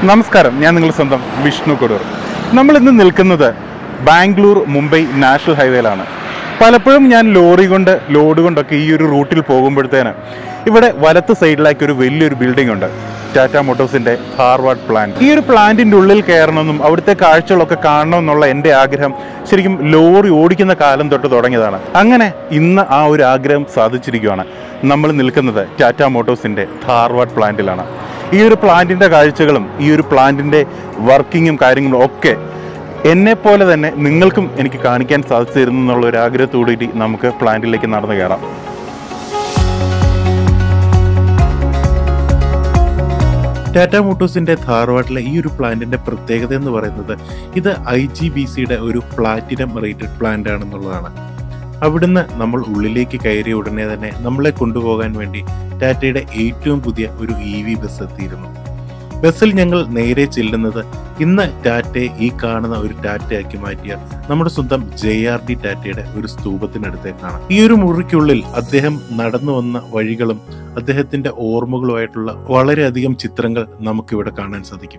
നമസ്കാരം ഞാൻ നിങ്ങളുടെ സ്വന്തം വിഷ്ണു കൊടൂർ നമ്മൾ ഇന്ന് നിൽക്കുന്നത് ബാംഗ്ലൂർ മുംബൈ നാഷണൽ ഹൈവേയിലാണ് പലപ്പോഴും ഞാൻ ലോറി കൊണ്ട് ലോഡ് കൊണ്ടൊക്കെ ഈ ഒരു റൂട്ടിൽ പോകുമ്പോഴത്തേന് ഇവിടെ വലത്ത് സൈഡിലാക്കി ഒരു വലിയൊരു ബിൽഡിംഗ് ഉണ്ട് ടാറ്റ മോട്ടോഴ്സിന്റെ ഹാർവാർഡ് പ്ലാന്റ് ഈ ഒരു പ്ലാന്റിന്റെ ഉള്ളിൽ കയറണമെന്നും അവിടുത്തെ കാഴ്ചകളൊക്കെ കാണണമെന്നുള്ള എൻ്റെ ആഗ്രഹം ശരിക്കും ലോറി ഓടിക്കുന്ന കാലം തൊട്ട് തുടങ്ങിയതാണ് അങ്ങനെ ഇന്ന് ആ ഒരു ആഗ്രഹം സാധിച്ചിരിക്കുകയാണ് നമ്മൾ നിൽക്കുന്നത് ടാറ്റ മോട്ടോഴ്സിന്റെ ധാർവാഡ് പ്ലാന്റിലാണ് ഈ ഒരു പ്ലാന്റിന്റെ കാഴ്ചകളും ഈ ഒരു പ്ലാന്റിന്റെ വർക്കിങ്ങും കാര്യങ്ങളും ഒക്കെ എന്നെ പോലെ തന്നെ നിങ്ങൾക്കും എനിക്ക് കാണിക്കാൻ സാധിച്ചു തരുന്നു എന്നുള്ള ഒരു ആഗ്രഹത്തോടുകൂടി നമുക്ക് പ്ലാന്റിലേക്ക് നടന്നു കയറാം ടാറ്റ മോട്ടോഴ്സിന്റെ ധാർവാഡിലെ ഈ ഒരു പ്ലാന്റിന്റെ പ്രത്യേകത എന്ന് പറയുന്നത് ഇത് ഐ ജി ബി സിയുടെ ഒരു പ്ലാറ്റിനം റേറ്റഡ് പ്ലാന്റ് ആണെന്നുള്ളതാണ് അവിടുന്ന് നമ്മൾ ഉള്ളിലേക്ക് കയറിയ ഉടനെ തന്നെ നമ്മളെ കൊണ്ടുപോകാൻ വേണ്ടി ടാറ്റയുടെ ഏറ്റവും പുതിയ ഒരു ഇ വി ബസ് എത്തിയിരുന്നു ബസ്സിൽ ഞങ്ങൾ നേരെ ചെല്ലുന്നത് ഇന്ന് ടാറ്റയെ ഈ കാണുന്ന ഒരു ടാറ്റയാക്കി മാറ്റിയ നമ്മുടെ സ്വന്തം ജെ ആർ ഡി ടാറ്റയുടെ ഒരു സ്തൂപത്തിനടുത്തേക്കാണ് ഈ ഒരു മുറിക്കുള്ളിൽ അദ്ദേഹം നടന്നു വന്ന വഴികളും അദ്ദേഹത്തിന്റെ ഓർമ്മകളുമായിട്ടുള്ള വളരെയധികം ചിത്രങ്ങൾ നമുക്കിവിടെ കാണാൻ സാധിക്കും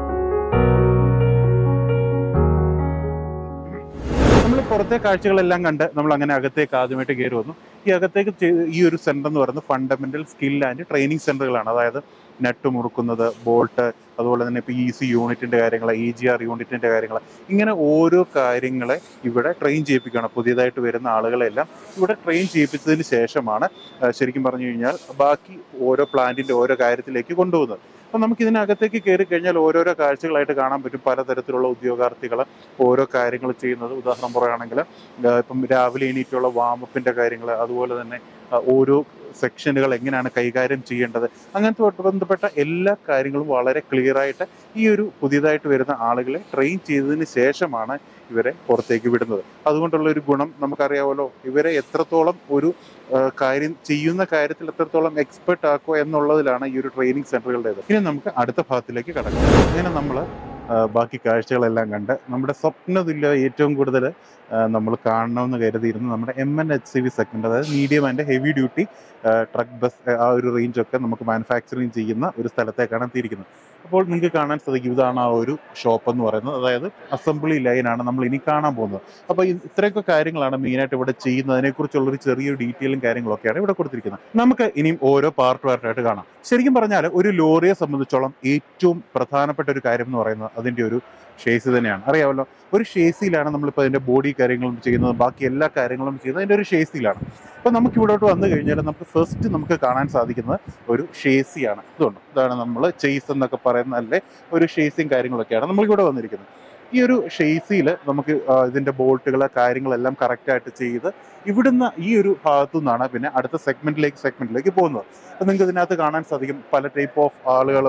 നമ്മൾ പുറത്തെ കാഴ്ചകളെല്ലാം കണ്ട് നമ്മൾ അങ്ങനെ അകത്തേക്ക് ആദ്യമായിട്ട് കയറി വന്നു ഈ അകത്തേക്ക് ചെ- ഈ ഒരു സെന്റർ എന്ന് പറയുന്നത് ഫണ്ടമെന്റൽ സ്കിൽ ആൻഡ് ട്രെയിനിങ് സെന്ററുകളാണ് അതായത് നെറ്റ് മുറുക്കുന്നത് ബോൾട്ട് അതുപോലെ തന്നെ ഇപ്പോൾ ഇ സി യൂണിറ്റിന്റെ കാര്യങ്ങൾ ഇ ജി ആർ യൂണിറ്റിന്റെ കാര്യങ്ങൾ ഇങ്ങനെ ഓരോ കാര്യങ്ങളെ ഇവിടെ ട്രെയിൻ ചെയ്യിപ്പിക്കുകയാണ് പുതിയതായിട്ട് വരുന്ന ആളുകളെല്ലാം ഇവിടെ ട്രെയിൻ ചെയ്യിപ്പിച്ചതിന് ശേഷമാണ് ആ, ശരിക്കും പറഞ്ഞു കഴിഞ്ഞാൽ ബാക്കി ഓരോ പ്ലാന്റിന്റെ ഓരോ കാര്യത്തിലേക്ക് കൊണ്ടുപോകുന്നത് അപ്പം നമുക്ക് ഇതിനകത്തേക്ക് കയറി കഴിഞ്ഞാൽ ഓരോരോ കാഴ്ചകളായിട്ട് കാണാൻ പറ്റും പലതരത്തിലുള്ള ഉദ്യോഗാർത്ഥികൾ ഓരോ കാര്യങ്ങൾ ചെയ്യുന്നത് ഉദാഹരണം പറയുകയാണെങ്കിൽ ആ, ഇപ്പം രാവിലെ എണീറ്റുള്ള വാമപ്പിന്റെ കാര്യങ്ങൾ അതുപോലെ തന്നെ ആ, ഓരോ സെക്ഷനുകൾ എങ്ങനെയാണ് കൈകാര്യം ചെയ്യേണ്ടത് അങ്ങനത്തെ ആയിട്ട് ബന്ധപ്പെട്ട എല്ലാ കാര്യങ്ങളും വളരെ ക്ലിയർ ആയിട്ട് ഈ ഒരു പുതിയതായിട്ട് വരുന്ന ആളുകളെ ട്രെയിൻ ചെയ്തതിന് ശേഷമാണ് ഇവരെ പുറത്തേക്ക് വിടുന്നത് അതുകൊണ്ടുള്ള ഒരു ഗുണം നമുക്കറിയാമല്ലോ ഇവരെ എത്രത്തോളം ഒരു ആ, കാര്യം ചെയ്യുന്ന കാര്യത്തിൽ എത്രത്തോളം എക്സ്പെർട്ട് ആക്കുക എന്നുള്ളതിലാണ് ഈ ഒരു ട്രെയിനിങ് സെന്ററുകളുടേത് ഇനി നമുക്ക് അടുത്ത ഭാഗത്തിലേക്ക് കടക്കാം അങ്ങനെ നമ്മൾ ബാക്കി കാഴ്ചകളെല്ലാം കണ്ട് നമ്മുടെ സ്വപ്നതുല്യ ഏറ്റവും കൂടുതൽ നമ്മൾ കാണണമെന്ന് കരുതിയിരുന്നു നമ്മുടെ M N H C V segment അതായത് medium and heavy duty truck bus ആ ഒരു റേഞ്ചൊക്കെ നമുക്ക് മാനുഫാക്ചറിങ് ചെയ്യുന്ന ഒരു സ്ഥലത്തേക്കാണ് എത്തിയിരിക്കുന്നത് അപ്പോൾ നിങ്ങൾക്ക് കാണാൻ സാധിക്കും ഇതാണ് ആ ഒരു ഷോപ്പ് എന്ന് പറയുന്നത് അതായത് അസംബ്ലി ലൈനാണ് നമ്മൾ ഇനി കാണാൻ പോകുന്നത് അപ്പോൾ ഈ ഇത്രയൊക്കെ കാര്യങ്ങളാണ് മെയിനായിട്ട് ഇവിടെ ചെയ്യുന്നതിനെ കുറിച്ചുള്ള ഒരു ചെറിയൊരു ഡീറ്റെയിലും കാര്യങ്ങളൊക്കെയാണ് ഇവിടെ കൊടുത്തിരിക്കുന്നത് നമുക്ക് ഇനിയും ഓരോ പാർട്ട് പാർട്ടായിട്ട് കാണാം ശരിക്കും പറഞ്ഞാൽ ഒരു ലോറിയെ സംബന്ധിച്ചോളം ഏറ്റവും പ്രധാനപ്പെട്ട ഒരു കാര്യം എന്ന് പറയുന്നത് അതിൻ്റെ ഒരു ഷേസ് തന്നെയാണ് അറിയാമല്ലോ ഒരു ഷേസിലാണ് നമ്മളിപ്പോൾ അതിൻ്റെ ബോഡി കാര്യങ്ങളും ചെയ്യുന്നത് ബാക്കി എല്ലാ കാര്യങ്ങളും ചെയ്യുന്നത് അതിൻ്റെ ഒരു ഷേസിലാണ് അപ്പോൾ നമുക്ക് ഇവിടോട്ട് വന്നു കഴിഞ്ഞാൽ നമുക്ക് ഫസ്റ്റ് നമുക്ക് കാണാൻ സാധിക്കുന്നത് ഒരു ഷേസിയാണ് ഇതുണ്ട് ഇതാണ് നമ്മൾ ചെയ്സ് എന്നൊക്കെ പറയുന്ന അല്ലേ ഒരു ഷേസിയും കാര്യങ്ങളൊക്കെയാണ് നമ്മളിവിടെ വന്നിരിക്കുന്നത് ഈ ഒരു ഷേസിയിൽ നമുക്ക് ആ, ഇതിന്റെ ബോൾട്ടുകൾ കാര്യങ്ങളെല്ലാം കറക്റ്റായിട്ട് ചെയ്ത് ഇവിടുന്ന് ഈ ഒരു ഭാഗത്തു നിന്നാണ് പിന്നെ അടുത്ത സെഗ്മെന്റിലേക്ക് സെഗ്മെന്റിലേക്ക് പോകുന്നത് അപ്പം നിങ്ങൾക്ക് ഇതിനകത്ത് കാണാൻ സാധിക്കും പല ടൈപ്പ് ഓഫ് ആളുകൾ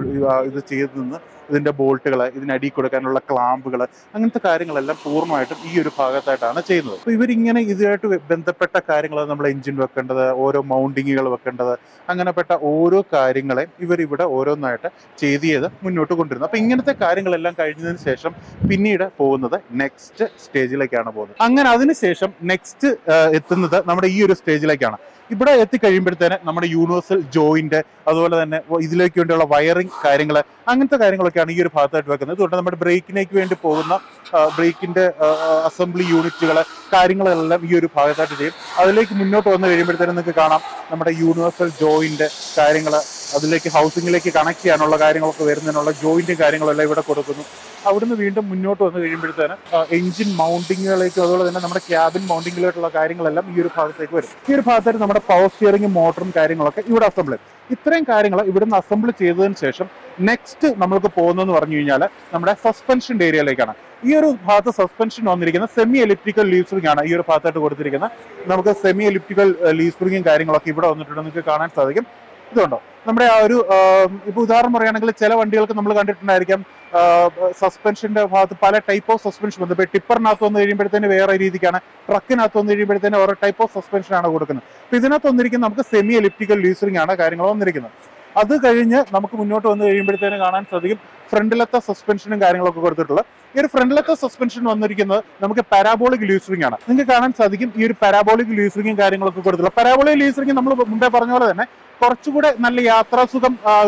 ഇത് ചെയ്ത് നിന്ന് ഇതിന്റെ ബോൾട്ടുകൾ ഇതിനടി കൊടുക്കാനുള്ള ക്ലാമ്പുകൾ അങ്ങനത്തെ കാര്യങ്ങളെല്ലാം പൂർണ്ണമായിട്ടും ഈ ഒരു ഭാഗത്തായിട്ടാണ് ചെയ്യുന്നത് അപ്പോൾ ഇവരിങ്ങനെ ഇതുമായിട്ട് ബന്ധപ്പെട്ട കാര്യങ്ങൾ നമ്മൾ എഞ്ചിൻ വെക്കേണ്ടത് ഓരോ മൗണ്ടിങ്ങുകൾ വെക്കേണ്ടത് അങ്ങനെപ്പെട്ട ഓരോ കാര്യങ്ങളെ ഇവരിവിടെ ഓരോന്നായിട്ട് ചെയ്ത് ചെയ്ത് മുന്നോട്ട് കൊണ്ടുവരുന്നത് അപ്പോൾ ഇങ്ങനത്തെ കാര്യങ്ങളെല്ലാം കഴിഞ്ഞതിന് ശേഷം പിന്നീട് പോകുന്നത് നെക്സ്റ്റ് സ്റ്റേജിലേക്കാണ് പോകുന്നത് അങ്ങനെ അതിനുശേഷം നെക്സ്റ്റ് എത്തുന്നത് നമ്മുടെ ഈ ഒരു സ്റ്റേജിലേക്കാണ് ഇവിടെ എത്തിക്കഴിയുമ്പോഴത്തേന് നമ്മുടെ യൂണിവേഴ്സൽ ജോയിന്റ് അതുപോലെ തന്നെ ഇതിലേക്ക് വേണ്ടിയുള്ള വയറിംഗ് കാര്യങ്ങൾ അങ്ങനത്തെ കാര്യങ്ങളൊക്കെയാണ് ഈ ഒരു ഭാഗത്തായിട്ട് വെക്കുന്നത് ഇതുകൊണ്ട് നമ്മുടെ ബ്രേക്കിലേക്ക് വേണ്ടി പോകുന്ന ബ്രേക്കിന്റെ അസംബ്ലി യൂണിറ്റുകൾ കാര്യങ്ങളെല്ലാം ഈ ഒരു ഭാഗത്തായിട്ട് ചെയ്യും അതിലേക്ക് മുന്നോട്ട് വന്നു കഴിയുമ്പോഴത്തേനും നിങ്ങൾക്ക് കാണാം നമ്മുടെ യൂണിവേഴ്സൽ ജോയിന്റ് കാര്യങ്ങൾ അതിലേക്ക് ഹൗസിംഗിലേക്ക് കണക്ട് ചെയ്യാനുള്ള കാര്യങ്ങളൊക്കെ വരുന്നതിനുള്ള ജോയിന്റും കാര്യങ്ങളെല്ലാം ഇവിടെ കൊടുക്കുന്നു അവിടുന്ന് വീണ്ടും മുന്നോട്ട് വന്നു കഴിയുമ്പോഴത്തേന് എഞ്ചിൻ മൗണ്ടിങ്ങുകളിലേക്കും അതുപോലെ തന്നെ നമ്മുടെ ക്യാബിൻ മൗണ്ടിങ്ങിലോട്ടുള്ള കാര്യങ്ങളെല്ലാം ഈ ഒരു ഭാഗത്തേക്ക് വരും ഈ ഒരു ഭാഗത്തായിട്ട് നമ്മുടെ പവർ സ്റ്റിയറിംഗും മോട്ടറും കാര്യങ്ങളൊക്കെ ഇവിടെ അസംബിൾ ചെയ്യും ഇത്രയും കാര്യങ്ങൾ ഇവിടുന്ന് അസംബിൾ ചെയ്തതിന് ശേഷം നെക്സ്റ്റ് നമ്മൾക്ക് പോകുന്നതെന്ന് പറഞ്ഞു കഴിഞ്ഞാൽ നമ്മുടെ സസ്പെൻഷൻ്റെ ഏരിയയിലേക്കാണ് ഈ ഒരു ഭാഗത്ത് സസ്പെൻഷൻ വന്നിരിക്കുന്ന സെമി ഇലക്ട്രിക്കൽ ലീവ് സ്പ്രിംഗ് ആണ് ഈ ഒരു ഭാഗത്തായിട്ട് കൊടുത്തിരിക്കുന്നത് നമുക്ക് സെമി ഇലക്ട്രിക്കൽ ലീവ് സ്പ്രിംഗും കാര്യങ്ങളൊക്കെ ഇവിടെ വന്നിട്ടുണ്ട് നിങ്ങൾക്ക് കാണാൻ സാധിക്കും ഇതുണ്ടോ നമ്മുടെ ആ ഒരു ഇപ്പൊ ഉദാഹരണം പറയുകയാണെങ്കിൽ ചില വണ്ടികൾക്ക് നമ്മൾ കണ്ടിട്ടുണ്ടായിരിക്കാം സസ്പെൻഷന്റെ ഭാഗത്ത് പല ടൈപ്പ് ഓഫ് സസ്പെൻഷൻ വന്നത് ഇപ്പൊ ടിപ്പറിനകത്ത് വന്നു കഴിയുമ്പോഴത്തേന് വേറെ രീതിക്കാണ് ട്രക്കിനകത്ത് വന്നു കഴിയുമ്പോഴത്തേന് ഓരോ ടൈപ്പ് ഓഫ് സസ്പെൻഷൻ ആണ് കൊടുക്കുന്നത് അപ്പൊ ഇതിനകത്ത് വന്നിരിക്കുന്ന നമുക്ക് സെമി എലിപ്റ്റിക്കൽ ലീസറിംഗ് ആണ് കാര്യങ്ങൾ വന്നിരിക്കുന്നത് അത് കഴിഞ്ഞ് നമുക്ക് മുന്നോട്ട് വന്നു കഴിയുമ്പോഴത്തേന് കാണാൻ സാധിക്കും ഫ്രണ്ടിലത്തെ സസ്പെൻഷനും കാര്യങ്ങളൊക്കെ കൊടുത്തിട്ടുള്ള ഈ ഒരു ഫ്രണ്ടിലത്തെ സസ്പെൻഷൻ വന്നിരിക്കുന്നത് നമുക്ക് പാരാബോളിക് ലീസറിംഗ് ആണ് നിങ്ങൾക്ക് കാണാൻ സാധിക്കും ഈ ഒരു പാരാബോളിക് ലീസറിംഗും കാര്യങ്ങളൊക്കെ കൊടുത്തിട്ടുള്ള പാരാബോളിക് ലീസറിംഗ് നമ്മൾ മുമ്പേ പറഞ്ഞ പോലെ തന്നെ കുറച്ചുകൂടെ നല്ല യാത്രാസുഖം ആ, ഒരു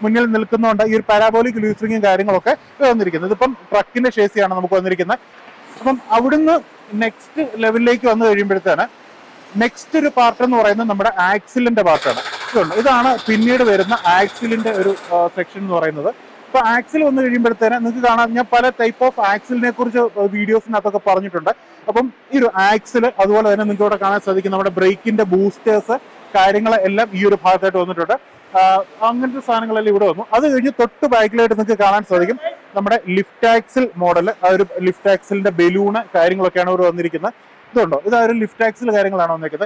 മുന്നിൽ നിൽക്കുന്നതുകൊണ്ട് ഈ ഒരു പാരാബോളിക് ലൂസറിങ്ങും കാര്യങ്ങളൊക്കെ വന്നിരിക്കുന്നത് ഇതിപ്പം ട്രക്കിന്റെ ഷേസിയാണ് നമുക്ക് വന്നിരിക്കുന്നത് അപ്പം അവിടുന്ന് നെക്സ്റ്റ് ലെവലിലേക്ക് വന്നു കഴിയുമ്പോഴത്തേന് നെക്സ്റ്റ് ഒരു പാർട്ട് എന്ന് പറയുന്നത് നമ്മുടെ ആക്സിലിന്റെ പാർട്ടാണ് ഇതുണ്ട് ഇതാണ് പിന്നീട് വരുന്ന ആക്സിലിന്റെ ഒരു സെക്ഷൻ എന്ന് പറയുന്നത് ഇപ്പൊ ആക്സിൽ വന്നു കഴിയുമ്പോഴത്തേന് നിങ്ങൾക്ക് കാണാം ഞാൻ പല ടൈപ്പ് ഓഫ് ആക്സിലിനെ കുറിച്ച് വീഡിയോസിനകത്തൊക്കെ പറഞ്ഞിട്ടുണ്ട് അപ്പം ഈ ഒരു ആക്സിൽ അതുപോലെ തന്നെ നിങ്ങൾക്ക് ഇവിടെ കാണാൻ സാധിക്കും നമ്മുടെ ബ്രേക്കിന്റെ ബൂസ്റ്റേഴ്സ് കാര്യങ്ങൾ എല്ലാം ഈ ഒരു ഭാഗത്തായിട്ട് വന്നിട്ടുണ്ട് ആ, അങ്ങനത്തെ സാധനങ്ങളെല്ലാം ഇവിടെ വന്നു അത് കഴിഞ്ഞ് തൊട്ട് ബാക്കിലായിട്ട് നിങ്ങൾക്ക് കാണാൻ സാധിക്കും നമ്മുടെ ലിഫ്റ്റ് ആക്സിൽ മോഡൽ ആ ഒരു ലിഫ്റ്റ് ആക്സിലിന്റെ ബലൂണ് കാര്യങ്ങളൊക്കെയാണ് ഇവിടെ വന്നിരിക്കുന്നത് ഇതുണ്ടോ ഇത് ആ ഒരു ലിഫ്റ്റ് ആക്സിൽ കാര്യങ്ങളാണ് വന്നിരിക്കുന്നത്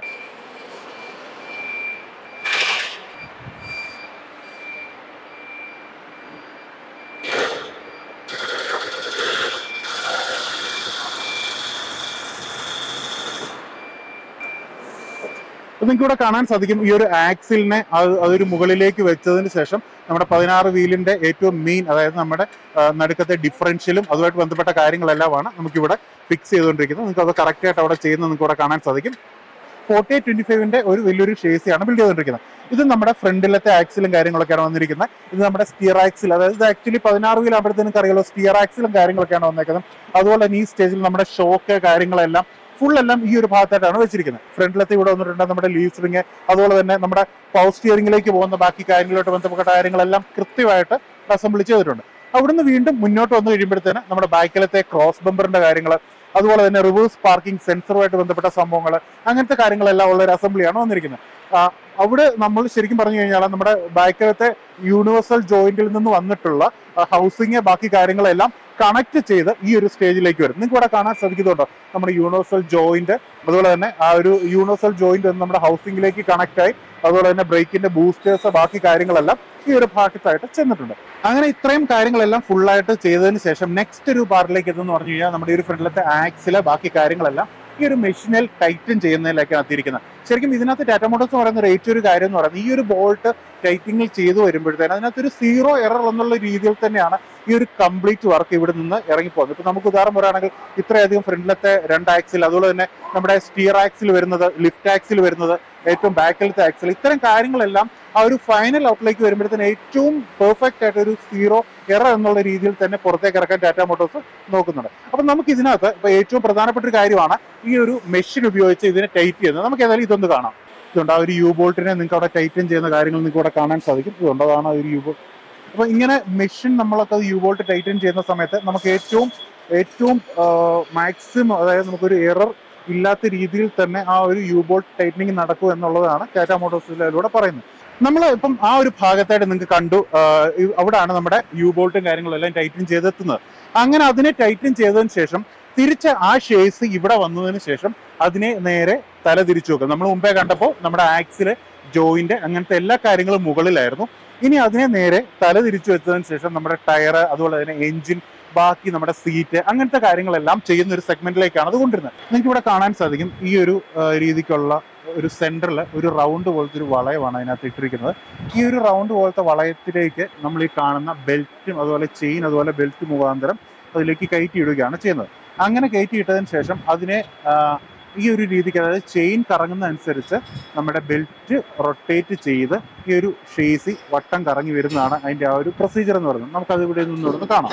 നിങ്ങൾക്ക് ഇവിടെ കാണാൻ സാധിക്കും ഈ ഒരു ആക്സിലിനെ അത് അതൊരു മുകളിലേക്ക് വെച്ചതിന് ശേഷം നമ്മുടെ പതിനാറ് വീലിന്റെ ഏറ്റവും മെയിൻ അതായത് നമ്മുടെ ആ, നടുക്കത്തെ ഡിഫറൻഷ്യലും അതുമായിട്ട് ബന്ധപ്പെട്ട കാര്യങ്ങളെല്ലാമാണ് നമുക്കിവിടെ ഫിക്സ് ചെയ്തുകൊണ്ടിരിക്കുന്നത് നിങ്ങൾക്ക് അത് കറക്റ്റ് ആയിട്ട് അവിടെ ചെയ്യുന്നത് നിങ്ങൾക്ക് ഇവിടെ കാണാൻ സാധിക്കും ഫോർട്ടി എയ്റ്റ് ട്വന്റി ഫൈവിന്റെ ഒരു വലിയൊരു ഷേസിയാണ് ബിൽഡ് ചെയ്തുകൊണ്ടിരിക്കുന്നത് ഇത് നമ്മുടെ ഫ്രണ്ടിലത്തെ ആക്സിലും കാര്യങ്ങളൊക്കെയാണ് വന്നിരിക്കുന്നത് ഇത് നമ്മുടെ സ്റ്റിയർ ആക്സിൽ അതായത് ഇത് ആക്ച്വലി പതിനാറ് വീൽ ആകുമ്പോഴത്തേനും അറിയാലോ സ്റ്റിയർ ആക്സിലും കാര്യങ്ങളൊക്കെയാണ് വന്നേക്കുന്നത് അതുപോലെ തന്നെ ഈ സ്റ്റേജിൽ നമ്മുടെ ഷോക്ക് കാര്യങ്ങളെല്ലാം ഫുൾ എല്ലാം ഈ ഒരു ഭാഗത്തായിട്ടാണ് വെച്ചിരിക്കുന്നത് ഫ്രണ്ടിലത്തെ ഇവിടെ വന്നിട്ടുണ്ട് നമ്മുടെ ലീവ് റിങ് അതുപോലെ തന്നെ നമ്മുടെ പവർ സ്റ്റിയറിംഗിലേക്ക് പോകുന്ന ബാക്കി കാര്യങ്ങളായിട്ട് ബന്ധപ്പെട്ട കാര്യങ്ങളെല്ലാം കൃത്യമായിട്ട് അസംബിൾ ചെയ്തിട്ടുണ്ട് അവിടുന്ന് വീണ്ടും മുന്നോട്ട് വന്നു കഴിയുമ്പോഴത്തേന് നമ്മുടെ ബാക്കിലത്തെ ക്രോസ് ബമ്പറിന്റെ കാര്യങ്ങൾ അതുപോലെ തന്നെ റിവേഴ്സ് പാർക്കിംഗ് സെൻസറുമായിട്ട് ബന്ധപ്പെട്ട സംഭവങ്ങൾ അങ്ങനത്തെ കാര്യങ്ങളെല്ലാം ഉള്ള ഒരു അസംബ്ലിയാണ് വന്നിരിക്കുന്നത് ആ, അവിടെ നമ്മൾ ശരിക്കും പറഞ്ഞു കഴിഞ്ഞാൽ നമ്മുടെ ബാക്കിലത്തെ യൂണിവേഴ്സൽ ജോയിന്റിൽ നിന്ന് വന്നിട്ടുള്ള ഹൗസിങ് ബാക്കി കാര്യങ്ങളെല്ലാം കണക്ട് ചെയ്ത് ഈ ഒരു സ്റ്റേജിലേക്ക് വരും നിങ്ങൾക്ക് ഇവിടെ കാണാൻ സാധിക്കുന്നുണ്ടോ നമ്മുടെ യൂണിവേഴ്സൽ ജോയിന്റ് അതുപോലെ തന്നെ ആ ഒരു യൂണിവേഴ്സൽ ജോയിന്റ് നമ്മുടെ ഹൗസിംഗിലേക്ക് കണക്ട് ആയി അതുപോലെ തന്നെ ബ്രേക്കിന്റെ ബൂസ്റ്റേഴ്സ് ബാക്കി കാര്യങ്ങളെല്ലാം ഈ ഒരു ഭാഗത്തായിട്ട് ചെന്നിട്ടുണ്ട് അങ്ങനെ ഇത്രയും കാര്യങ്ങളെല്ലാം full ആയിട്ട് ചെയ്തതിന് ശേഷം നെക്സ്റ്റ് ഒരു പാർട്ടിലേക്ക് എത്തുന്ന പറഞ്ഞു കഴിഞ്ഞാൽ നമ്മുടെ ഈ ഒരു ഫ്രണ്ടിലത്തെ ആക്സിലെ ബാക്കി കാര്യങ്ങളെല്ലാം ഈ ഒരു മെഷീനിൽ ടൈറ്റൻ ചെയ്യുന്നതിലേക്കാണ് എത്തിയിരിക്കുന്നത് ശരിക്കും ഇതിനകത്ത് ടാറ്റ മോട്ടോഴ്സ് പറയുന്ന ഒരു ഏറ്റവും ഒരു കാര്യം എന്ന് പറയുന്നത് ഈ ഒരു ബോൾട്ട് ടൈറ്റിങ്ങിൽ ചെയ്തു വരുമ്പോഴത്തേന് അതിനകത്ത് ഒരു സീറോ എറർ എന്നുള്ള രീതിയിൽ തന്നെയാണ് ഈ ഒരു കംപ്ലീറ്റ് വർക്ക് ഇവിടെ നിന്ന് ഇറങ്ങിപ്പോകുന്നത് ഇപ്പൊ നമുക്ക് ഉദാഹരണം പറയുകയാണെങ്കിൽ ഇത്രയധികം ഫ്രണ്ടിലത്തെ രണ്ട് ആക്സിൽ അതുപോലെ തന്നെ നമ്മുടെ സ്റ്റിയർ ആക്സിൽ വരുന്നത് ലിഫ്റ്റ് ആക്സിൽ വരുന്നത് ഏറ്റവും ബാക്കിലത്തെ ആക്സിൽ ഇത്തരം കാര്യങ്ങളെല്ലാം ആ ഒരു ഫൈനൽ ഔട്ടിലേക്ക് വരുമ്പോഴത്തേന് ഏറ്റവും പെർഫെക്റ്റ് ആയിട്ട് ഒരു സീറോ എറർ എന്നുള്ള രീതിയിൽ തന്നെ പുറത്തേക്ക് ഇറക്കാൻ ടാറ്റ മോട്ടോഴ്സ് നോക്കുന്നുണ്ട് അപ്പൊ നമുക്ക് ഇതിനകത്ത് ഇപ്പൊ ഏറ്റവും പ്രധാനപ്പെട്ട ഒരു കാര്യമാണ് ഈ ഒരു മെഷീൻ ഉപയോഗിച്ച് ഇതിനെ ടൈറ്റ് ചെയ്യുന്നത് നമുക്ക് ഏതായാലും ഇതൊന്ന് കാണാം ഇതുണ്ട് ആ ഒരു യു ബോൾട്ടിനെ നിങ്ങൾക്ക് അവിടെ ടൈറ്റൻ ചെയ്യുന്ന കാര്യങ്ങൾ നിങ്ങൾക്ക് ഇവിടെ കാണാൻ സാധിക്കും ഇതുണ്ട് അതാണ് ആ ഒരു യു ബോൾട്ട് അപ്പൊ ഇങ്ങനെ മെഷീൻ നമ്മളൊക്കെ യു ബോൾട്ട് ടൈറ്റൻ ചെയ്യുന്ന സമയത്ത് നമുക്ക് ഏറ്റവും ഏറ്റവും മാക്സിമം അതായത് നമുക്കൊരു എറർ ഇല്ലാത്ത രീതിയിൽ തന്നെ ആ ഒരു യു ബോൾട്ട് ടൈറ്റനിങ് നടക്കൂ എന്നുള്ളതാണ് ടാറ്റ മോട്ടോഴ്സിലൂടെ പറയുന്നത് നമ്മൾ ഇപ്പം ആ ഒരു ഭാഗത്തായിട്ട് നിങ്ങൾക്ക് കണ്ടു ആ, ഈ- അവിടാണ് നമ്മുടെ യു ബോൾട്ടും കാര്യങ്ങളെല്ലാം ടൈറ്റൻ ചെയ്തെത്തുന്നത് അങ്ങനെ അതിനെ ടൈറ്റൻ ചെയ്തതിന് ശേഷം തിരിച്ച് ആ ഷേസ് ഇവിടെ വന്നതിന് ശേഷം അതിനെ നേരെ തല തിരിച്ചു വെക്കുക നമ്മൾ മുമ്പേ കണ്ടപ്പോൾ നമ്മുടെ ആക്സില് ജോയിന്റ് അങ്ങനത്തെ എല്ലാ കാര്യങ്ങളും മുകളിലായിരുന്നു ഇനി അതിനെ നേരെ തല തിരിച്ചു വെച്ചതിന് ശേഷം നമ്മുടെ ടയർ അതുപോലെ തന്നെ എഞ്ചിൻ ബാക്കി നമ്മുടെ സീറ്റ് അങ്ങനത്തെ കാര്യങ്ങളെല്ലാം ചെയ്യുന്ന ഒരു സെഗ്മെന്റിലേക്കാണ് അത് കൊണ്ടുവരുന്നത് നിങ്ങൾക്ക് ഇവിടെ കാണാൻ സാധിക്കും ഈ ഒരു ആ, രീതിക്കുള്ള ഒരു സെന്ററിൽ ഒരു റൗണ്ട് പോലത്തെ ഒരു വളയമാണ് അതിനകത്ത് ഇട്ടിരിക്കുന്നത് ഈ ഒരു റൗണ്ട് പോലത്തെ വളയത്തിലേക്ക് നമ്മൾ ഈ കാണുന്ന ബെൽറ്റും അതുപോലെ ചെയിൻ അതുപോലെ ബെൽറ്റ് മുഖാന്തരം അതിലേക്ക് കയറ്റി ഇടുകയാണ് ചെയ്യുന്നത് അങ്ങനെ കയറ്റി ഇട്ടതിന് ശേഷം അതിനെ ആ, ഈ ഒരു രീതിക്ക് അതായത് ചെയിൻ കറങ്ങുന്നതനുസരിച്ച് നമ്മുടെ ബെൽറ്റ് റൊട്ടേറ്റ് ചെയ്ത് ഈ ഒരു ഷേസി വട്ടം കറങ്ങി വരുന്നതാണ് അതിന്റെ ആ ഒരു പ്രൊസീജിയർ എന്ന് പറയുന്നത് നമുക്കത് ഇവിടെ നിന്ന് ഇവിടുന്ന് കാണാം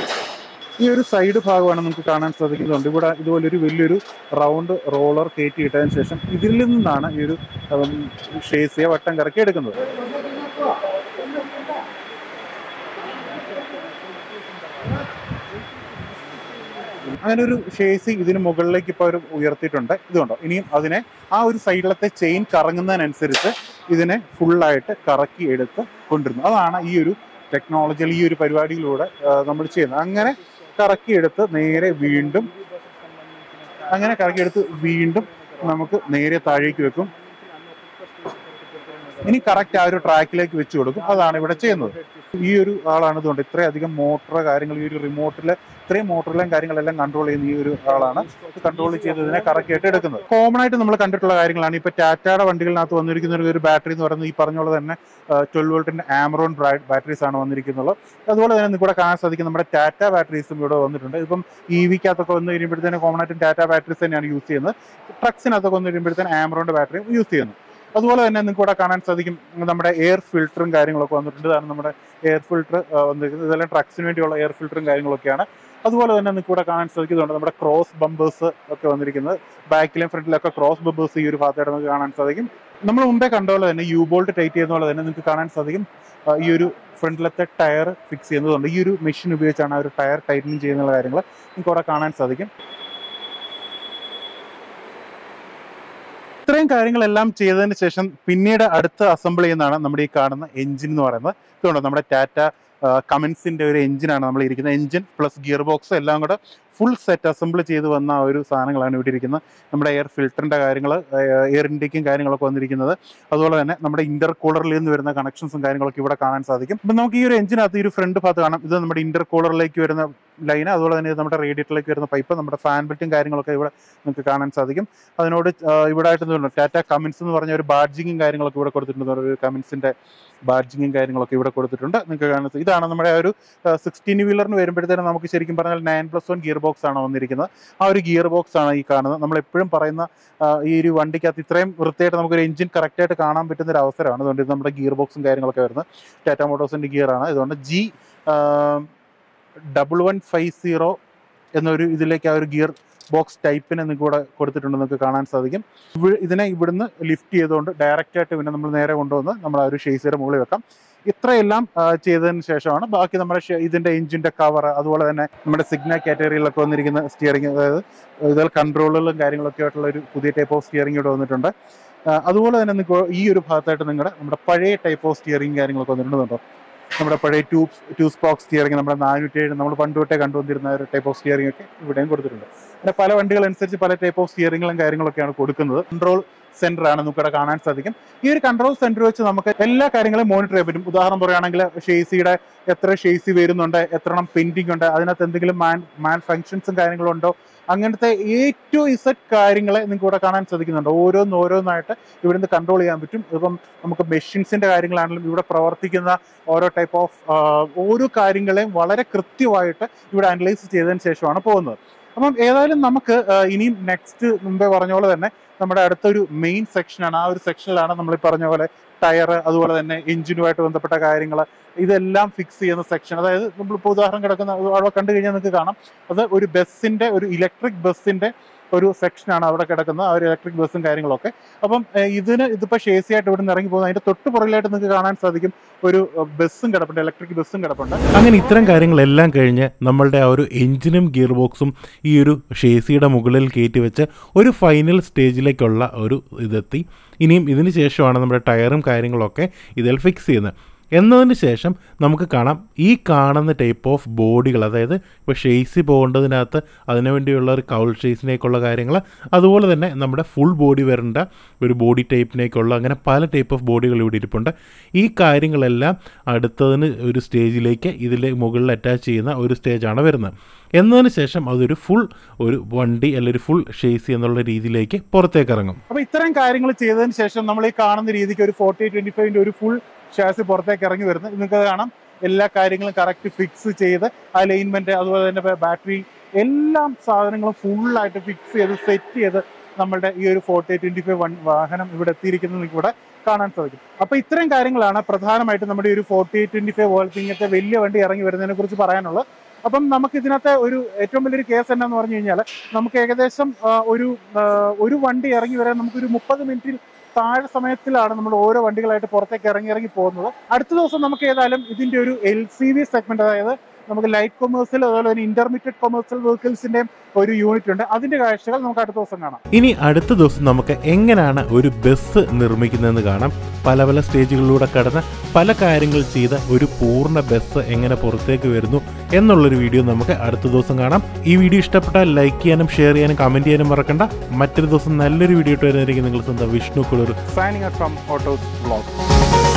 ഈ ഒരു സൈഡ് ഭാഗമാണ് നമുക്ക് കാണാൻ സാധിക്കുന്നുണ്ട് ഇവിടെ ഇതുപോലെ ഒരു വലിയൊരു റൗണ്ട് റോളർ കയറ്റി ഇട്ടതിന് ശേഷം ഇതിൽ നിന്നാണ് ഈ ഒരു ഉം, ഷേസിയെ വട്ടം കറക്കി എടുക്കുന്നത് അങ്ങനെ ഒരു ഷേസി ഇതിന് മുകളിലേക്ക് ഇപ്പോൾ ഒരു ഉയർത്തിയിട്ടുണ്ട് ഇതുണ്ടോ ഇനിയും അതിനെ ആ ഒരു സൈഡിലത്തെ ചെയിൻ കറങ്ങുന്നതിനനുസരിച്ച് ഇതിനെ ഫുള്ളായിട്ട് കറക്കി എടുത്ത് കൊണ്ടുവരുന്നു അതാണ് ഈ ഒരു ടെക്നോളജിയിൽ ഈ ഒരു പരിപാടിയിലൂടെ നമ്മൾ ചെയ്യുന്നത് അങ്ങനെ കറക്കിയെടുത്ത് നേരെ വീണ്ടും അങ്ങനെ കറക്കിയെടുത്ത് വീണ്ടും നമുക്ക് നേരെ താഴേക്ക് വെക്കും ഇനി കറക്റ്റ് ആ ഒരു ട്രാക്കിലേക്ക് വെച്ച് കൊടുക്കും അതാണ് ഇവിടെ ചെയ്യുന്നത് ഈ ഒരു ആളാണ് ഇതുകൊണ്ട് ഇത്രയധികം മോട്ടർ കാര്യങ്ങൾ ഈ ഒരു റിമോട്ടിൽ ഇത്രയും മോട്ടറിലെയും കാര്യങ്ങളെല്ലാം കൺട്രോൾ ചെയ്യുന്ന ഈ ഒരു ആളാണ് ഇത് കൺട്രോൾ ചെയ്ത് ഇതിനെ കറക്റ്റായിട്ട് എടുക്കുന്നത് കോമൺ ആയിട്ട് നമ്മൾ കണ്ടിട്ടുള്ള കാര്യങ്ങളാണ് ഇപ്പൊ ടാറ്റയുടെ വണ്ടികളിനകത്ത് വന്നിരിക്കുന്ന ഒരു- ഒരു ബാറ്ററി എന്ന് പറയുന്നത് ഈ പറഞ്ഞ പോലെ തന്നെ ട്വൽവ് വോൾട്ടിന്റെ ആമറോൺ ബാറ്ററീസ് ആണ് വന്നിരിക്കുന്നത് അതുപോലെ തന്നെ നിങ്ങൾക്ക് ഇവിടെ കാണാൻ സാധിക്കും നമ്മുടെ ടാറ്റ ബാറ്ററീസും ഇവിടെ വന്നിട്ടുണ്ട് ഇപ്പം ഇ വിക്കകത്തൊക്കെ വന്ന് കഴിയുമ്പോഴത്തേനും കോമൺ ആയിട്ടും ടാറ്റ ബാറ്ററീസ് തന്നെയാണ് യൂസ് ചെയ്യുന്നത് ട്രക്സിനകത്തൊക്കെ വന്ന് കഴിയുമ്പോഴത്തേനും ആമറോണിന്റെ ബാറ്ററി യൂസ് ചെയ്യുന്നു അതുപോലെ തന്നെ നിങ്ങൾക്ക് ഇവിടെ കാണാൻ സാധിക്കും നമ്മുടെ എയർ ഫിൽറ്ററും കാര്യങ്ങളൊക്കെ വന്നിട്ടുണ്ട് ഇതാണ് നമ്മുടെ എയർ ഫിൽറ്റർ വന്നിരിക്കുന്നത് ഇതെല്ലാം ട്രക്സിന് വേണ്ടിയുള്ള എയർ ഫിൽറ്ററും കാര്യങ്ങളൊക്കെയാണ് അതുപോലെ തന്നെ നിങ്ങൾക്ക് ഇവിടെ കാണാൻ സാധിക്കുന്നുണ്ട് നമ്മുടെ ക്രോസ് ബമ്പേഴ്സ് ഒക്കെ വന്നിരിക്കുന്നത് ബാക്കിലും ഫ്രണ്ടിലൊക്കെ ക്രോസ് ബമ്പേഴ്സ് ഈ ഒരു ഭാഗത്തായിട്ട് നമുക്ക് കാണാൻ സാധിക്കും നമ്മൾ മുമ്പേ കണ്ട പോലെ തന്നെ യു ബോൾട്ട് ടൈറ്റ് ചെയ്യുന്ന പോലെ തന്നെ നിങ്ങൾക്ക് കാണാൻ സാധിക്കും ആ, ഈ ഒരു ഫ്രണ്ടിലത്തെ ടയർ ഫിക്സ് ചെയ്യുന്നതുകൊണ്ട് ഈ ഒരു മെഷീൻ ഉപയോഗിച്ചാണ് ആ ഒരു ടയർ ടൈറ്റനിങ് ചെയ്യുന്ന കാര്യങ്ങൾ നിങ്ങൾക്ക് ഇവിടെ കാണാൻ സാധിക്കും ഇത്രയും കാര്യങ്ങളെല്ലാം ചെയ്തതിന് ശേഷം പിന്നീട് അടുത്ത് അസംബിൾ ചെയ്യുന്നതാണ് നമ്മുടെ ഈ കാണുന്ന എഞ്ചിൻ എന്ന് പറയുന്നത് ഇതുകൊണ്ട് നമ്മുടെ ടാറ്റ കമൻസിന്റെ ഒരു എഞ്ചിനാണ് നമ്മൾ ഇരിക്കുന്നത് എഞ്ചിൻ പ്ലസ് ഗിയർ ബോക്സ് എല്ലാം കൂടെ ഫുൾ സെറ്റ് അസംബിൾ ചെയ്ത് വന്ന ആ ഒരു സാധനങ്ങളാണ് ഇവിടെ ഇരിക്കുന്നത് നമ്മുടെ എയർ ഫിൽറ്ററിന്റെ കാര്യങ്ങൾ എയർ ഇൻടേക്കും കാര്യങ്ങളൊക്കെ വന്നിരിക്കുന്നത് അതുപോലെ തന്നെ നമ്മുടെ ഇന്റർ കൂളറിൽ നിന്ന് വരുന്ന കണക്ഷൻസും കാര്യങ്ങളൊക്കെ ഇവിടെ കാണാൻ സാധിക്കും അപ്പം നമുക്ക് ഈ ഒരു എഞ്ചിനകത്ത് ഈ ഒരു ഫ്രണ്ട് ഭാഗത്ത് കാണാം ഇത് നമ്മുടെ ഇന്റർ കൂളറിലേക്ക് വരുന്ന ലൈന് അതുപോലെ തന്നെ ഇത് നമ്മുടെ റേഡിയേറ്ററിലേക്ക് വരുന്ന പൈപ്പ് നമ്മുടെ ഫാൻ ബെൽറ്റും കാര്യങ്ങളൊക്കെ ഇവിടെ നിങ്ങൾക്ക് കാണാൻ സാധിക്കും അതിനോട് ആ, ഇവിടെ ആയിട്ട് എന്തുണ്ട് ടാറ്റ കമിൻസ് എന്ന് പറഞ്ഞ ഒരു ബാഡ്ജിങ്ങും കാര്യങ്ങളൊക്കെ ഇവിടെ കൊടുത്തിട്ടുണ്ട് ഒരു കമിൻസിന്റെ ബാഡ്ജിങ്ങും കാര്യങ്ങളൊക്കെ ഇവിടെ കൊടുത്തിട്ടുണ്ട് നിങ്ങൾക്ക് കാണാൻ സാധിക്കും. ഇതാണ് നമ്മുടെ ആ ഒരു സിക്സ്റ്റീൻ വീലറിന് വരുമ്പോഴത്തേനും നമുക്ക് ശരിക്കും പറഞ്ഞാൽ nine plus one gear box ആണ് വന്നിരിക്കുന്നത് ആ ഒരു ഗിയർ ബോക്സ് ആണ് ഈ കാണുന്നത് നമ്മൾ എപ്പോഴും പറയുന്ന ആ, ഈ ഒരു വണ്ടിക്കകത്ത് ഇത്രയും വൃത്തിയായിട്ട് നമുക്കൊരു എഞ്ചിൻ കറക്റ്റായിട്ട് കാണാൻ പറ്റുന്ന ഒരു അവസരമാണ് അതുകൊണ്ട് ഇത് നമ്മുടെ ഗിയർ ബോക്സും കാര്യങ്ങളൊക്കെ വരുന്നത് ടാറ്റ മോട്ടോഴ്സിന്റെ ഗിയർ ആണ് ഇതുകൊണ്ട് G double one five zero എന്നൊരു ഇതിലേക്ക് ആ ഒരു ഗിയർ ബോക്സ് ടൈപ്പിന് നിങ്ങൾക്ക് ഇവിടെ കൊടുത്തിട്ടുണ്ട് നിങ്ങൾക്ക് കാണാൻ സാധിക്കും ഇവ- ഇതിനെ ഇവിടുന്ന് ലിഫ്റ്റ് ചെയ്തുകൊണ്ട് ഡയറക്റ്റ് ആയിട്ട് പിന്നെ നമ്മൾ നേരെ കൊണ്ടുവന്ന് നമ്മൾ ആ ഒരു ഷേസിയുടെ മുകളിൽ വെക്കാം ഇത്രയെല്ലാം ആ, ചെയ്തതിന് ശേഷമാണ് ബാക്കി നമ്മുടെ ഷെ- ഇതിന്റെ എഞ്ചിന്റെ കവർ അതുപോലെ തന്നെ നമ്മുടെ സിഗ്ന കാറ്റഗറിയിലൊക്കെ വന്നിരിക്കുന്ന സ്റ്റിയറിംഗ് അതായത് ഇതിൽ കൺട്രോളുകളും കാര്യങ്ങളൊക്കെ ആയിട്ടുള്ള ഒരു പുതിയ ടൈപ്പ് ഓഫ് സ്റ്റിയറിംഗ് ഇവിടെ വന്നിട്ടുണ്ട് ആ, അതുപോലെ തന്നെ നിങ്ങൾക്ക് ഈ ഒരു ഭാഗത്തായിട്ട് നിങ്ങളുടെ നമ്മുടെ പഴയ ടൈപ്പ് ഓഫ് സ്റ്റിയറിംഗ് കാര്യങ്ങളൊക്കെ വന്നിട്ടുണ്ടോ നമ്മുടെ പഴയ ടൂ ടൂ സ്പോക്ക് സ്റ്റിയറിംഗ് നമ്മുടെ നാനൂറ്റി ഏഴ് നമ്മൾ പണ്ട് തൊട്ടേ കണ്ടുവന്നിരുന്ന ഒരു ടൈപ്പ് ഓഫ് സ്റ്റിയറിംഗ് ഒക്കെ ഇവിടെയും കൊടുത്തിട്ടുണ്ട് പിന്നെ പല വണ്ടികൾ അനുസരിച്ച് പല ടൈപ്പ് ഓഫ് സ്റ്റിയറിംഗുകളും കാര്യങ്ങളൊക്കെയാണ് കൊടുക്കുന്നത് കൺട്രോൾ സെന്റർ ആണ് നമുക്ക് ഇവിടെ കാണാൻ സാധിക്കും ഈ ഒരു കൺട്രോൾ സെന്റർ വെച്ച് നമുക്ക് എല്ലാ കാര്യങ്ങളും മോണിറ്റർ ചെയ്യാൻ പറ്റും ഉദാഹരണം പറയുകയാണെങ്കിൽ ഷേസിയുടെ എത്ര ഷേസി വരുന്നുണ്ട് എത്രണ്ണം പെൻഡിങ് ഉണ്ട് അതിനകത്ത് എന്തെങ്കിലും മാൻ മാൻ ഫങ്ഷൻസും കാര്യങ്ങളും ഉണ്ടോ അങ്ങനത്തെ എ ടു ഇസഡ് കാര്യങ്ങളെ നിങ്ങൾക്ക് ഇവിടെ കാണാൻ സാധിക്കുന്നുണ്ട് ഓരോന്ന് ഓരോന്നായിട്ട് ഇവിടുന്ന് കൺട്രോൾ ചെയ്യാൻ പറ്റും ഇപ്പം നമുക്ക് മെഷീൻസിന്റെ കാര്യങ്ങളാണെങ്കിലും ഇവിടെ പ്രവർത്തിക്കുന്ന ഓരോ ടൈപ്പ് ഓഫ് ഓരോ കാര്യങ്ങളെയും വളരെ കൃത്യമായിട്ട് ഇവിടെ അനലൈസ് ചെയ്തതിന് ശേഷമാണ് പോകുന്നത് അപ്പം ഏതായാലും നമുക്ക് ആ, ഇനിയും നെക്സ്റ്റ് മുമ്പേ പറഞ്ഞ പോലെ തന്നെ നമ്മുടെ അടുത്തൊരു മെയിൻ സെക്ഷനാണ് ആ ഒരു സെക്ഷനിലാണ് നമ്മൾ ഈ പറഞ്ഞ പോലെ ടയർ അതുപോലെ തന്നെ എഞ്ചിനുമായിട്ട് ബന്ധപ്പെട്ട കാര്യങ്ങൾ ഇതെല്ലാം ഫിക്സ് ചെയ്യുന്ന സെക്ഷൻ അതായത് നമ്മളിപ്പോൾ ഉദാഹരണം കിടക്കുന്ന അവിടെ കണ്ടു കഴിഞ്ഞാൽ നിങ്ങൾക്ക് കാണാം അത് ഒരു ബസ്സിന്റെ ഒരു ഇലക്ട്രിക് ബസ്സിന്റെ ഒരു സെക്ഷനാണ് അവിടെ കിടക്കുന്നത് ആ ഒരു ഇലക്ട്രിക് ബസ്സും കാര്യങ്ങളൊക്കെ അപ്പം ഏഹ്, ഇതിന് ഇതിപ്പോൾ ഷേസി ആയിട്ട് ഇവിടെ നിന്ന് ഇറങ്ങി പോകുന്നത് അതിന്റെ തൊട്ട് പുറകിലായിട്ട് നിങ്ങൾക്ക് കാണാൻ സാധിക്കും ഒരു ഏഹ്, ബസ്സും കിടപ്പുണ്ട് ഇലക്ട്രിക് ബസ്സും കിടപ്പുണ്ട് അങ്ങനെ ഇത്തരം കാര്യങ്ങളെല്ലാം കഴിഞ്ഞ് നമ്മളുടെ ആ ഒരു എഞ്ചിനും ഗിയർ ബോക്സും ഈ ഒരു ഷേസിയുടെ മുകളിൽ കയറ്റി വെച്ച് ഒരു ഫൈനൽ സ്റ്റേജിലേക്കുള്ള ഒരു ഇതെത്തി ഇനിയും ഇതിന് ശേഷമാണ് നമ്മുടെ ടയറും കാര്യങ്ങളൊക്കെ ഇതിൽ ഫിക്സ് ചെയ്യുന്നത് എന്നതിന് ശേഷം നമുക്ക് കാണാം ഈ കാണുന്ന ടൈപ്പ് ഓഫ് ബോഡികൾ അതായത് ഇപ്പോൾ ഷെയ്സി പോകേണ്ടതിനകത്ത് അതിനു വേണ്ടിയുള്ള ഒരു കൗൾ ഷെയ്സിനേക്കുള്ള കാര്യങ്ങൾ അതുപോലെ തന്നെ നമ്മുടെ ഫുൾ ബോഡി വരേണ്ട ഒരു ബോഡി ടൈപ്പിനേക്കുള്ള അങ്ങനെ പല ടൈപ്പ് ഓഫ് ബോഡികൾ ഇവിടെ ഇരിപ്പുണ്ട് ഈ കാര്യങ്ങളെല്ലാം അടുത്തതിന് ഒരു സ്റ്റേജിലേക്ക് ഇതിൽ മുകളിൽ അറ്റാച്ച് ചെയ്യുന്ന ഒരു സ്റ്റേജാണ് വരുന്നത് എന്നതിന് ശേഷം അതൊരു ഫുൾ ഒരു വണ്ടി അല്ലെങ്കിൽ ഒരു ഫുൾ ഷേസി എന്നുള്ള രീതിയിലേക്ക് പുറത്തേക്ക് ഇറങ്ങും അപ്പൊ ഇത്തരം കാര്യങ്ങൾ ചെയ്തതിന് ശേഷം നമ്മൾ ഈ കാണുന്ന രീതിക്ക് ഒരു ഫോർട്ടി ട്വന്റി ഫൈവിന്റെ ഒരു ഫുൾ ഷാസി പുറത്തേക്ക് ഇറങ്ങി വരുന്നത് നിങ്ങൾക്ക് അത് കാണാം എല്ലാ കാര്യങ്ങളും കറക്റ്റ് ഫിക്സ് ചെയ്ത് അലൈൻമെന്റ് അതുപോലെ തന്നെ ബാറ്ററി എല്ലാം സാധനങ്ങളും ഫുള്ളായിട്ട് ഫിക്സ് ചെയ്ത് സെറ്റ് ചെയ്ത് നമ്മളുടെ ഈ ഒരു ഫോർട്ടി ട്വന്റി ഫൈവ് വൺ വാഹനം ഇവിടെ എത്തിയിരിക്കുന്നത് നിങ്ങൾക്ക് ഇവിടെ കാണാൻ സാധിക്കും അപ്പൊ ഇത്രയും കാര്യങ്ങളാണ് പ്രധാനമായിട്ടും നമ്മുടെ ഈ ഒരു ഫോർട്ടി ട്വന്റി ഫൈവ് പോലത്തെ ഇങ്ങനത്തെ വലിയ വണ്ടി ഇറങ്ങി വരുന്നതിനെ കുറിച്ച് പറയാനുള്ളത് അപ്പം നമുക്ക് ഇതിനകത്തെ ഒരു ഏറ്റവും വലിയൊരു കേസ് എന്നാന്ന് പറഞ്ഞു കഴിഞ്ഞാൽ നമുക്ക് ഏകദേശം ആ, ഒരു ആ, ഒരു വണ്ടി ഇറങ്ങി വരാൻ നമുക്കൊരു മുപ്പത് മിനിറ്റിൽ താഴെ സമയത്തിലാണ് നമ്മൾ ഓരോ വണ്ടികളായിട്ട് പുറത്തേക്ക് ഇറങ്ങി ഇറങ്ങി പോകുന്നത് അടുത്ത ദിവസം നമുക്ക് ഏതായാലും ഇതിന്റെ ഒരു എൽ സി വി സെഗ്മെന്റ് അതായത് നമുക്ക് ലൈറ്റ് കൊമേഴ്സ്യൽ അതുപോലെ തന്നെ ഇന്റർമീഡിയറ്റ് കൊമേഴ്സ്യൽ വെഹിക്കിൾസിന്റെയും ഒരു യൂണിറ്റ് ഉണ്ട് അതിന്റെ കാഴ്ചകൾ നമുക്ക് അടുത്ത ദിവസം കാണാം ഇനി അടുത്ത ദിവസം നമുക്ക് എങ്ങനെയാണ് ഒരു ബസ് നിർമ്മിക്കുന്നതെന്ന് കാണാം പല പല സ്റ്റേജുകളിലൂടെ കടന്ന് പല കാര്യങ്ങൾ ചെയ്ത ഒരു പൂർണ്ണ ബസ് എങ്ങനെ പുറത്തേക്ക് വരുന്നു എന്നുള്ളൊരു വീഡിയോ നമുക്ക് അടുത്ത ദിവസം കാണാം ഈ വീഡിയോ ഇഷ്ടപ്പെട്ടാൽ ലൈക്ക് ചെയ്യാനും ഷെയർ ചെയ്യാനും കമന്റ് ചെയ്യാനും മറക്കണ്ട മറ്റൊരു ദിവസം നല്ലൊരു വീഡിയോ ഇട്ട് വരുന്നതായിരിക്കും നിങ്ങൾ സ്വന്തം Vishnu Kuloor signing from autos blog